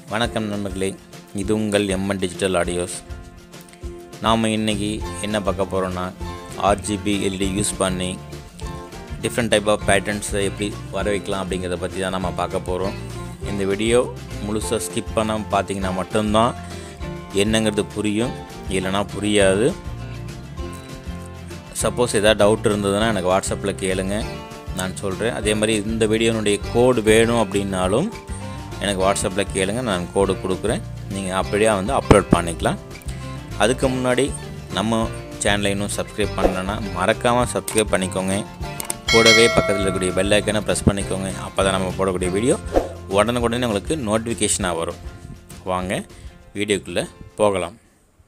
வணக்கம் நண்பர்களே இது உங்கள் எம்என் டிஜிட்டல் ஆடியோஸ் நாம் இன்றைக்கி என்ன பார்க்க போகிறோன்னா ஆர்ஜிபி எல்இடி யூஸ் பண்ணி டிஃப்ரெண்ட் டைப் ஆஃப் பேட்டர்ன்ஸை எப்படி வர வைக்கலாம் அப்படிங்கிறத பற்றி தான் நம்ம பார்க்க போகிறோம் இந்த வீடியோ முழுசாக ஸ்கிப் பண்ணாமல் பார்த்தீங்கன்னா மட்டும்தான் என்னங்கிறது புரியும் இல்லைனா புரியாது சப்போஸ் ஏதாவது டவுட் இருந்ததுன்னா எனக்கு வாட்ஸ்அப்பில் கேளுங்க நான் சொல்கிறேன் அதே மாதிரி இந்த வீடியோனுடைய கோடு வேணும் அப்படின்னாலும் எனக்கு வாட்ஸ்அப்பில் கேளுங்க நான் கோடு கொடுக்குறேன் நீங்கள் அப்படியே வந்து அப்லோட் பண்ணிக்கலாம் அதுக்கு முன்னாடி நம்ம சேனலை இன்னும் சப்ஸ்கிரைப் பண்ணலன்னா மறக்காமல் சப்ஸ்கிரைப் பண்ணிக்கோங்க கூடவே பக்கத்தில் இருக்கக்கூடிய பெல் ஐக்கனை ப்ரெஸ் பண்ணிக்கோங்க அப்போ தான் நம்ம போடக்கூடிய வீடியோ உடனுக்குடனே உங்களுக்கு நோட்டிஃபிகேஷனாக வரும் வாங்க வீடியோக்குள்ளே போகலாம்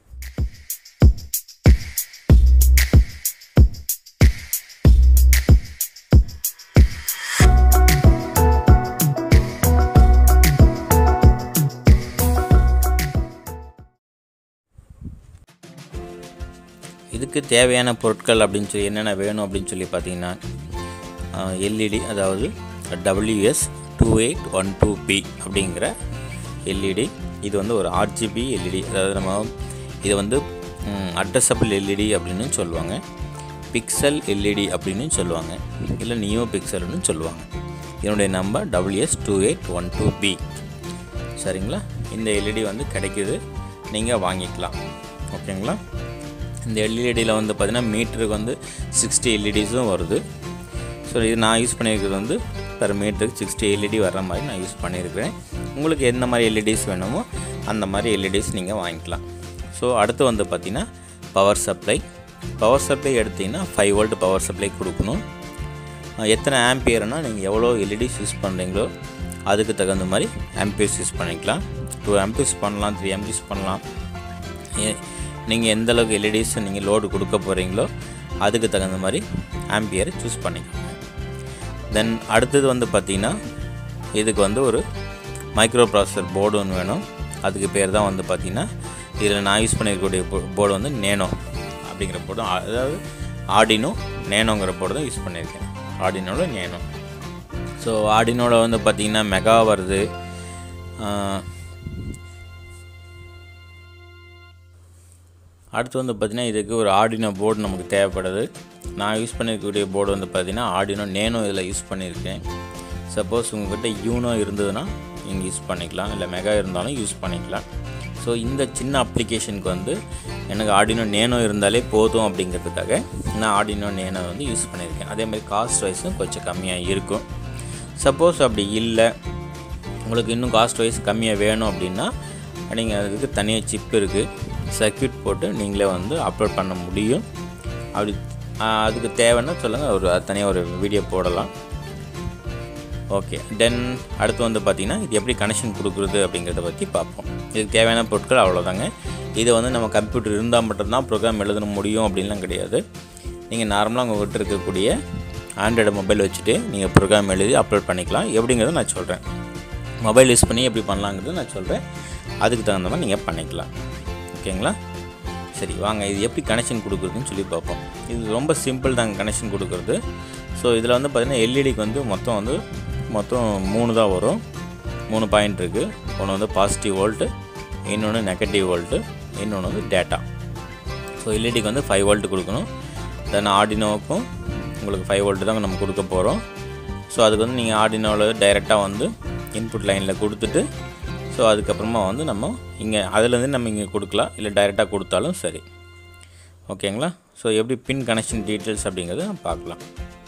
இதுக்கு தேவையான பொருட்கள் அப்படின்னு சொல்லி என்னென்ன வேணும் அப்படின்னு சொல்லி பார்த்தீங்கன்னா எல்இடி அதாவது WS two eight one two B அப்படிங்கிற எல்இடி இது வந்து ஒரு ஆர்ஜிபி எல்இடி அதாவது நம்ம இதை வந்து அட்ரஸபிள் எல்இடி அப்படின்னு சொல்லுவாங்க பிக்சல் எல்இடி அப்படின்னு சொல்லுவாங்க இல்லை நியோ பிக்சல்னு சொல்லுவாங்க இதனுடைய number WS two eight one two B சரிங்களா இந்த எல்இடி வந்து கிடைக்கிது நீங்கள் வாங்கிக்கலாம் ஓகேங்களா இந்த எல்இடியில் வந்து பார்த்திங்கன்னா மீட்டருக்கு வந்து சிக்ஸ்டி எல்இடிஸும் வருது ஸோ இது நான் யூஸ் பண்ணியிருக்கிறது வந்து பெர் மீட்டருக்கு சிக்ஸ்டி எல்இடி வர்ற மாதிரி நான் யூஸ் பண்ணியிருக்கிறேன் உங்களுக்கு எந்த மாதிரி எல்இடிஸ் வேணுமோ அந்த மாதிரி எல்இடிஸ் நீங்கள் வாங்கிக்கலாம் ஸோ அடுத்து வந்து பார்த்திங்கன்னா பவர் சப்ளை பவர் சப்ளை எடுத்திங்கன்னா ஃபைவ் வோல்ட் பவர் சப்ளை கொடுக்கணும் எத்தனை ஆம்பியர்னால் நீங்கள் எவ்வளோ எல்இடிஸ் யூஸ் பண்ணுறீங்களோ அதுக்கு தகுந்த மாதிரி ஆம்பியர்ஸ் யூஸ் பண்ணிக்கலாம் டூ ஆம்பியர்ஸ் பண்ணலாம் த்ரீ ஆம்பியர்ஸ் பண்ணலாம் நீங்கள் எந்த அளவுக்கு எல்இடிஸ் நீங்கள் லோடு கொடுக்க போகிறீங்களோ அதுக்கு தகுந்த மாதிரி ஆம்பியர் சூஸ் பண்ணிக்கோங்க தென் அடுத்தது வந்து பார்த்திங்கன்னா இதுக்கு வந்து ஒரு மைக்ரோ ப்ராசஸர் போர்டு ஒன்று வேணும் அதுக்கு பேர் தான் வந்து பார்த்திங்கன்னா இதில் நான் யூஸ் பண்ணியிருக்கக்கூடிய போர்டு வந்து நேனோ அப்படிங்கிற போர்டு அதாவது ஆடினோ நேனோங்கிற போர்டு தான் யூஸ் பண்ணியிருக்கேன் ஆடினோவில் நேனோ ஸோ ஆடினோவில் வந்து பார்த்திங்கன்னா மெகா வருது அடுத்து வந்து பார்த்திங்கன்னா இதுக்கு ஒரு ஆடினோ போர்டு நமக்கு தேவைப்படுது நான் யூஸ் பண்ணியிருக்கக்கூடிய போர்டு வந்து பார்த்திங்கன்னா ஆடினோ நேனோ இதில் யூஸ் பண்ணியிருக்கேன் சப்போஸ் உங்கள்கிட்ட யூனோ இருந்ததுன்னா நீங்கள் யூஸ் பண்ணிக்கலாம் இல்லை மெகா இருந்தாலும் யூஸ் பண்ணிக்கலாம் ஸோ இந்த சின்ன அப்ளிகேஷனுக்கு வந்து எனக்கு ஆடினோ நேனோ இருந்தாலே போதும் அப்படிங்கிறதுக்காக நான் ஆடினோ நேனோ வந்து யூஸ் பண்ணியிருக்கேன் அதே மாதிரி காஸ்ட் வைஸும் கொஞ்சம் கம்மியாக இருக்கும் சப்போஸ் அப்படி இல்லை உங்களுக்கு இன்னும் காஸ்ட் வைஸ் கம்மியாக வேணும் அப்படின்னா நீங்கள் அதுக்கு தனியாக சிப் இருக்குது சர்க்கியூட் போட்டு நீங்களே வந்து அப்லோட் பண்ண முடியும் அப்படி அதுக்கு தேவைன்னா சொல்லுங்கள் ஒரு தனியாக ஒரு வீடியோ போடலாம் ஓகே தென் அடுத்து வந்து பார்த்திங்கன்னா இது எப்படி கனெக்ஷன் கொடுக்குறது அப்படிங்கிறத பற்றி பார்ப்போம் இதுக்கு தேவையான பொருட்கள் அவ்வளோதாங்க இதை வந்து நம்ம கம்ப்யூட்டர் இருந்தால் மட்டும்தான் ப்ரோக்ராம் எழுத முடியும் அப்படின்லாம் கிடையாது நீங்கள் நார்மலாக உங்கள் வீட்டில் இருக்கக்கூடிய ஆண்ட்ராய்டு மொபைல் வச்சுட்டு நீங்கள் ப்ரோக்ராம் எழுதி அப்லோட் பண்ணிக்கலாம் எப்படிங்கிறத நான் சொல்கிறேன் மொபைல் யூஸ் பண்ணி எப்படி பண்ணலாங்கிறது நான் சொல்கிறேன் அதுக்கு தகுந்த மாதிரி நீங்கள் பண்ணிக்கலாம் ஓகேங்களா சரி வாங்க இது எப்படி கனெக்ஷன் கொடுக்குறதுன்னு சொல்லி பார்ப்போம் இது ரொம்ப சிம்பிள் தாங்க கனெக்ஷன் கொடுக்குறது ஸோ இதில் வந்து பார்த்திங்கன்னா எல்இடிக்கு வந்து மொத்தம் வந்து மொத்தம் மூணு தான் வரும் மூணு பாயிண்ட் இருக்குது ஒன்று வந்து பாசிட்டிவ் வோல்ட்டு இன்னொன்று நெகட்டிவ் வோல்ட்டு இன்னொன்று வந்து டேட்டா ஸோ எல்இடிக்கு வந்து ஃபைவ் வோல்ட்டு கொடுக்கணும் தென் ஆர்டினோவுக்கும் உங்களுக்கு ஃபைவ் வோல்ட்டு தான் நம்ம கொடுக்க போகிறோம் ஸோ அதுக்கு வந்து நீங்கள் ஆர்டினோவில் டைரெக்டாக வந்து இன்புட் லைனில் கொடுத்துட்டு ஸோ அதுக்கப்புறமா வந்து நம்ம இங்கே அதுலேருந்து நம்ம இங்கே கொடுக்கலாம் இல்லை டைரெக்டாக கொடுத்தாலும் சரி ஓகேங்களா ஸோ எப்படி பின் கனெக்ஷன் டீட்டெயில்ஸ் அப்படிங்கிறத பார்க்கலாம்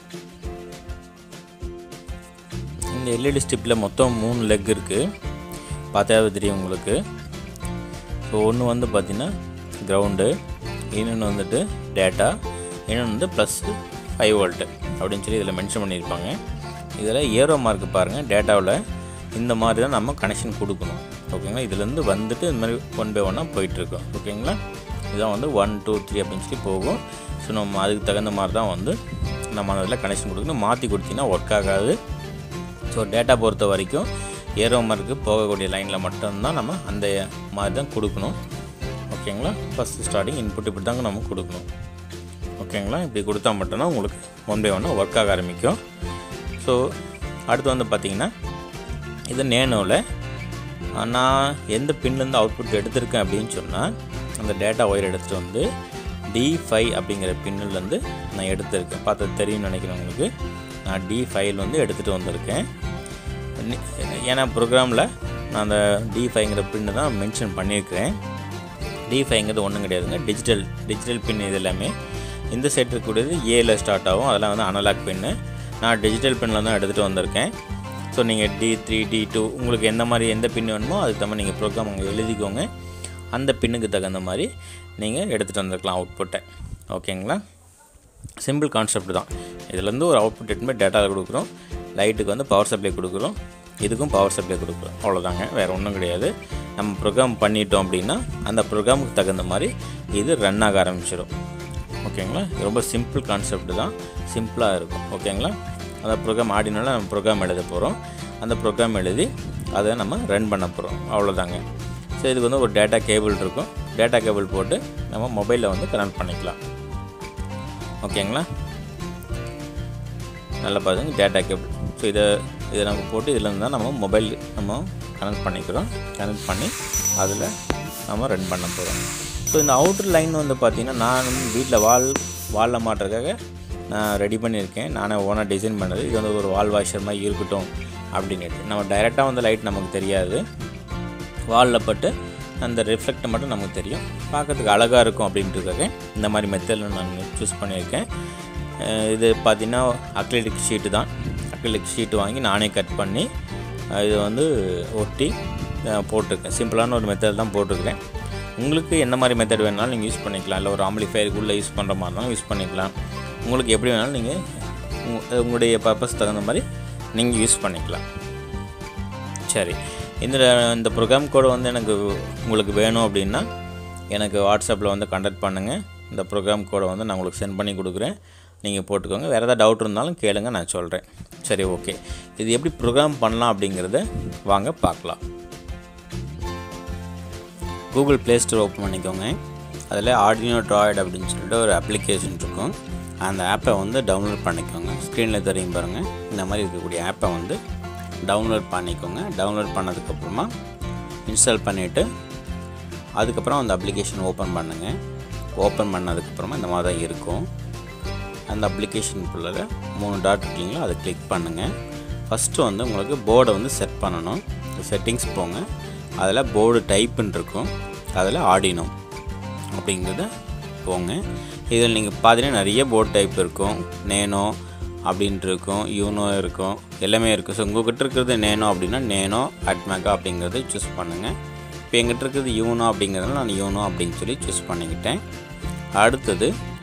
இந்த எல்இடி ஸ்டிப்பில் மொத்தம் மூணு லெக் இருக்குது பார்த்தாவே தெரியும் உங்களுக்கு ஸோ ஒன்று வந்து பார்த்திங்கன்னா கிரவுண்டு இன்னொன்று வந்துட்டு டேட்டா இன்னொன்று வந்து ப்ளஸ் ஃபைவ் வோல்ட்டு அப்படின்னு சொல்லி இதில் மென்ஷன் பண்ணியிருப்பாங்க இதில் ஏரோ மார்க் பாருங்கள் டேட்டாவில் இந்த மாதிரி தான் நம்ம கனெக்ஷன் கொடுக்கணும் ஓகேங்களா இதுலேருந்து வந்துட்டு இந்த மாதிரி ஒன் பை ஒன்னாக போயிட்டுருக்கோம் ஓகேங்களா இதுதான் வந்து ஒன் டூ த்ரீ அப்படின்னு சொல்லி போகும் ஸோ நம்ம அதுக்கு தகுந்த மாதிரி தான் வந்து நம்ம அதில் கனெக்ஷன் கொடுக்கணும் மாற்றி கொடுத்தீங்கன்னா ஒர்க் ஆகாது ஸோ டேட்டா பொறுத்த வரைக்கும் ஏரோ மார்க்கு போகக்கூடிய லைனில் மட்டும்தான் நம்ம அந்த மாதிரி தான் கொடுக்கணும் ஓகேங்களா ஃபஸ்ட்டு ஸ்டார்டிங் இன்புட் இப்படி தாங்க நம்ம கொடுக்கணும் ஓகேங்களா இப்படி கொடுத்தா மட்டும்தான் உங்களுக்கு ஒன் பை ஒன்னாக ஒர்க் ஆக ஆரம்பிக்கும் ஸோ அடுத்து வந்து பார்த்திங்கன்னா இது நேனோவில் நான் எந்த பின்லேருந்து அவுட்புட் எடுத்திருக்கேன் அப்படின்னு சொன்னால் அந்த டேட்டா ஒயர் எடுத்துகிட்டு வந்து டி ஃபைவ் அப்படிங்கிற பின்னிலேருந்து நான் எடுத்திருக்கேன் பார்த்தது தெரியும்னு நினைக்கிறேன் உங்களுக்கு நான் டி ஃபைல் வந்து எடுத்துகிட்டு வந்திருக்கேன் நி- ஏன்னா ப்ரோக்ராமில் நான் அந்த டி ஃபைங்கிற பின்னு தான் மென்ஷன் பண்ணியிருக்கிறேன் டி ஃபைங்கிறது ஒன்றும் கிடையாதுங்க டிஜிட்டல் டிஜிட்டல் பின் இது எல்லாமே இந்த செட் இருக்கக்கூடியது ஏல ஸ்டார்ட் ஆகும் அதெல்லாம் வந்து அனலாக் பின்னு நான் டிஜிட்டல் பின்னில் தான் எடுத்துகிட்டு வந்திருக்கேன் ஸோ நீங்கள் டி த்ரீ டி டூ உங்களுக்கு எந்த மாதிரி எந்த பின் வேணுமோ அதுக்கு தகுந்த நீங்கள் ப்ரோக்ராம் அங்கே எழுதிக்கோங்க அந்த பின்னுக்கு தகுந்த மாதிரி நீங்கள் எடுத்துகிட்டு வந்திருக்கலாம் அவுட்புட்டை ஓகேங்களா சிம்பிள் கான்செப்ட் தான் இதுலேருந்து ஒரு அவுட்புட் எடுத்து டேட்டாவில் கொடுக்குறோம் லைட்டுக்கு வந்து பவர் சப்ளை கொடுக்குறோம் இதுக்கும் பவர் சப்ளை கொடுக்குறோம் அவ்வளோதாங்க வேறு ஒன்றும் கிடையாது நம்ம ப்ரோக்ராம் பண்ணிட்டோம் அப்படின்னா அந்த ப்ரோக்ராமுக்கு தகுந்த மாதிரி இது ரன் ஆக ஆரம்பிச்சிடும் ஓகேங்களா இது ரொம்ப சிம்பிள் கான்செப்ட் தான் சிம்பிளாக இருக்கும் ஓகேங்களா அந்த ப்ரோக்ராம் ஆடினால நம்ம ப்ரோக்ராம் எழுத போகிறோம் அந்த ப்ரோக்ராம் எழுதி அதை நம்ம ரன் பண்ண போகிறோம் அவ்வளோதாங்க ஸோ இதுக்கு வந்து ஒரு டேட்டா கேபிள் இருக்கும் டேட்டா கேபிள் போட்டு நம்ம மொபைலில் வந்து கனெக்ட் பண்ணிக்கலாம் ஓகேங்களா நல்லா பாருங்க டேட்டா கேபிள் ஸோ இதை இதை நம்ம போட்டு இதில் இருந்தால் நம்ம மொபைல் நம்ம கனெக்ட் பண்ணிக்கிறோம் கனெக்ட் பண்ணி அதில் நம்ம ரன் பண்ண போகிறோம் ஸோ இந்த அவுட்டர் லைன் வந்து பார்த்திங்கன்னா நான் வந்து வீட்டில் வால் வாலில் மாட்டுறதுக்காக நான் ரெடி பண்ணியிருக்கேன் நானே ஓனாக டிசைன் பண்ணது இது வந்து ஒரு வால் வாஷர் மாதிரி இருக்கட்டும் அப்படின்ட்டு நம்ம டைரெக்டாக வந்து லைட் நமக்கு தெரியாது வாலில் பட்டு அந்த ரிஃப்ளெக்ட் மட்டும் நமக்கு தெரியும் பார்க்கறதுக்கு அழகாக இருக்கும் அப்படின்றதுக்காக இந்த மாதிரி மெத்தடில் நான் சூஸ் பண்ணியிருக்கேன் அஹ் இது பார்த்திங்கன்னா அக்ரிலிக் ஷீட்டு தான் அக்ரிலிக் ஷீட்டு வாங்கி நானே கட் பண்ணி அஹ் இது வந்து ஒட்டி அஹ் போட்டிருக்கேன் சிம்பிளான ஒரு மெத்தட் தான் போட்டிருக்கிறேன் உங்களுக்கு என்ன மாதிரி மெத்தட் வேணாலும் நீங்கள் யூஸ் பண்ணிக்கலாம் இல்லை ஒரு ஆம்பிளிஃபயருக்குள்ளே யூஸ் பண்ணுற மாதிரி இருந்தாலும் யூஸ் பண்ணிக்கலாம் உங்களுக்கு எப்படி வேணாலும் நீங்கள் உங்க- உங்களுடைய பர்பஸ் தகுந்த மாதிரி நீங்கள் யூஸ் பண்ணிக்கலாம் சரி இந்த இந்த ப்ரோக்ராம் கோடு வந்து எனக்கு உங்களுக்கு வேணும் அப்படின்னா எனக்கு வாட்ஸ்அப்பில் வந்து கான்டாக்ட் பண்ணுங்கள் இந்த ப்ரோக்ராம் கோடை வந்து நான் உங்களுக்கு சென்ட் பண்ணி கொடுக்குறேன் நீங்கள் போட்டுக்கோங்க வேறு ஏதாவது டவுட் இருந்தாலும் கேளுங்க நான் சொல்கிறேன் சரி ஓகே இது எப்படி ப்ரோக்ராம் பண்ணலாம் அப்படிங்கிறத வாங்க பார்க்கலாம் கூகுள் ப்ளே ஸ்டோர் ஓப்பன் பண்ணிக்கோங்க அதில் ஆர்டினோ ட்ராய்ட் அப்படின்னு சொல்லிட்டு ஒரு அப்ளிகேஷன் இருக்கும் அந்த ஆப்பை வந்து டவுன்லோட் பண்ணிக்கோங்க ஸ்க்ரீனில் தெரியும் பாருங்கள் இந்த மாதிரி இருக்கக்கூடிய ஆப்பை வந்து டவுன்லோட் பண்ணிக்கோங்க டவுன்லோட் பண்ணதுக்கப்புறமா இன்ஸ்டால் பண்ணிவிட்டு அதுக்கப்புறம் அந்த அப்ளிகேஷன் ஓப்பன் பண்ணுங்கள் ஓப்பன் பண்ணதுக்கப்புறமா இந்த மாதிரி தான் இருக்கும் அந்த அப்ளிகேஷனுக்குள்ளே மூணு டாட் இருக்கீங்களோ அதை கிளிக் பண்ணுங்கள் ஃபஸ்ட்டு வந்து உங்களுக்கு போர்டை வந்து செட் பண்ணணும் செட்டிங்ஸ் போங்க அதில் போர்டு டைப்புன்னு இருக்கும் அதில் ஆடினோம் அப்படிங்கிறத போங்க இதில் நீங்கள் பார்த்தீங்கன்னா நிறைய போர்டு டைப் இருக்கும் நேனோ அப்படின்ட்டு இருக்கும் யூனோ இருக்கும் எல்லாமே இருக்குது ஸோ உங்கள்கிட்ட இருக்கிறது நேனோ அப்படின்னா நேனோ அட்மேகா அப்படிங்கிறத சூஸ் பண்ணுங்கள் இப்போ எங்கிட்ட இருக்கிறது யூனோ அப்படிங்கிறதுனால நான் யூனோ அப்படின்னு சொல்லி சூஸ் பண்ணிக்கிட்டேன் அடுத்தது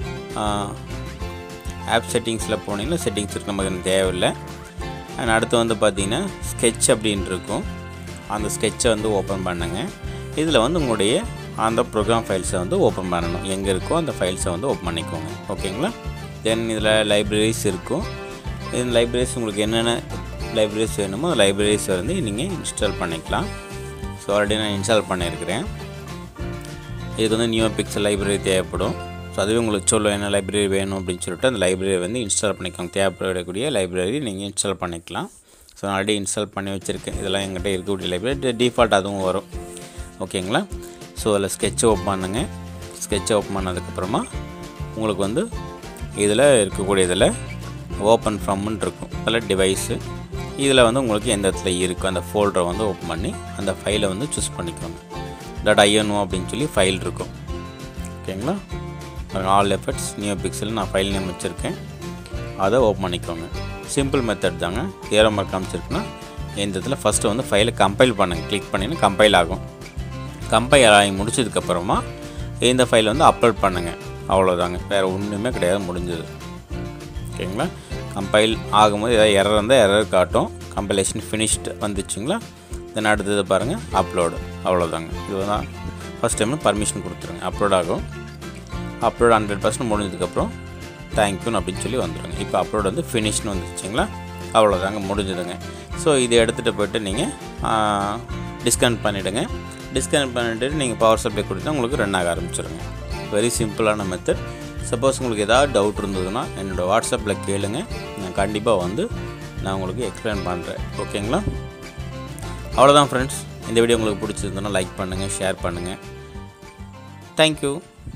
ஆப் செட்டிங்ஸில் போனீங்கன்னா செட்டிங்ஸ் இருக்கு நமக்கு எனக்கு தேவையில்லை அண்ட் அடுத்து வந்து பார்த்தீங்கன்னா ஸ்கெட்ச் அப்படின்னு இருக்கும் அந்த ஸ்கெட்சை வந்து ஓப்பன் பண்ணுங்க இதில் வந்து உங்களுடைய அந்த ப்ரோக்ராம் ஃபைல்ஸை வந்து ஓப்பன் பண்ணணும் எங்கே இருக்கோ அந்த ஃபைல்ஸை வந்து ஓப்பன் பண்ணிக்கோங்க ஓகேங்களா தென் இதில் லைப்ரரிஸ் இருக்கும் இந்த லைப்ரரிஸ் உங்களுக்கு என்னென்ன லைப்ரரிஸ் வேணுமோ அந்த லைப்ரரிஸ் வந்து நீங்கள் இன்ஸ்டால் பண்ணிக்கலாம் ஸோ ஆல்ரெடி நான் இன்ஸ்டால் பண்ணியிருக்கிறேன் இதுக்கு வந்து நியூ பிக்சல் லைப்ரரி தேவைப்படும் ஸோ அதுவே உங்களுக்கு சொல்லும் என்ன லைப்ரரி வேணும் அப்படின்னு சொல்லிட்டு அந்த லைப்ரரி வந்து இன்ஸ்டால் பண்ணிக்கோங்க தேவைப்படக்கூடிய லைப்ரரி நீங்கள் இன்ஸ்டால் பண்ணிக்கலாம் ஸோ நான் ஆல்ரெடி இன்ஸ்டால் பண்ணி வச்சுருக்கேன் இதெல்லாம் எங்கிட்ட இருக்கக்கூடிய லைப்ரரி டிஃபால்ட் அதுவும் வரும் ஓகேங்களா ஸோ அதில் ஸ்கெட்ச் ஓப்பன் பண்ணுங்க ஸ்கெட்ச் ஓப்பன் பண்ணதுக்கப்புறமா உங்களுக்கு வந்து இதில் இருக்கக்கூடிய இதில் ஓப்பன் ஃப்ரம்னு இருக்கும் அதில் டிவைஸு இதில் வந்து உங்களுக்கு எந்த இடத்துல இருக்கோ அந்த ஃபோல்டரை வந்து ஓப்பன் பண்ணி அந்த ஃபைலை வந்து சூஸ் பண்ணிக்கோங்க டாட் ஐஎன்ஓ அப்படின்னு சொல்லி ஃபைல் இருக்கும் ஓகேங்களா ஆல் எஃபர்ட்ஸ் நியூ பிக்சல் நான் ஃபைல் நேம் வச்சுருக்கேன் அதை ஓப்பன் பண்ணிக்கோங்க சிம்பிள் மெத்தட் தாங்க ஏரோ மார்க் காமிச்சிருக்குன்னா இந்த இடத்துல ஃபஸ்ட்டு வந்து ஃபைலை கம்பைல் பண்ணுங்கள் கிளிக் பண்ணிங்கன்னா கம்பைல் ஆகும் கம்பைல் ஆகி முடிச்சதுக்கப்புறமா இந்த ஃபைலை வந்து அப்லோட் பண்ணுங்கள் அவ்வளோதாங்க வேறு ஒன்றுமே கிடையாது முடிஞ்சது ஓகேங்களா கம்பைல் ஆகும்போது ஏதாவது எரர் இருந்தால் எரர் காட்டும் கம்பைலேஷன் ஃபினிஷ்டு வந்துச்சுங்களா தென் அடுத்தது பாருங்கள் அப்லோடு அவ்வளோதாங்க இதுதான் ஃபஸ்ட் டைம் பர்மிஷன் கொடுத்துருங்க அப்லோட் ஆகும் அப்லோட் ஹண்ட்ரட் பர்சன்ட் முடிஞ்சதுக்கப்புறம் தேங்க்யூன்னு அப்படின்னு சொல்லி வந்துடுங்க இப்போ அப்லோட் வந்து ஃபினிஷ்னு வந்துருச்சுங்களா அவ்வளோதாங்க முடிஞ்சதுங்க ஸோ இதை எடுத்துகிட்டு போயிட்டு நீங்கள் டிஸ்கனெக்ட் பண்ணிவிடுங்க டிஸ்கனெக்ட் பண்ணிவிட்டு நீங்கள் பவர் சப்ளை கொடுத்தா உங்களுக்கு ரன் ஆக ஆரம்பிச்சிருங்க வெரி சிம்பிளான மெத்தட் சப்போஸ் உங்களுக்கு ஏதாவது டவுட் இருந்ததுன்னா என்னோடய வாட்ஸ்அப்பில் கேளுங்க நான் கண்டிப்பாக வந்து நான் உங்களுக்கு எக்ஸ்பிளைன் பண்ணுறேன் ஓகேங்களா அவ்வளோதான் ஃப்ரெண்ட்ஸ் இந்த வீடியோ உங்களுக்கு பிடிச்சிருந்தோன்னா லைக் பண்ணுங்கள் ஷேர் பண்ணுங்கள் தேங்க்யூ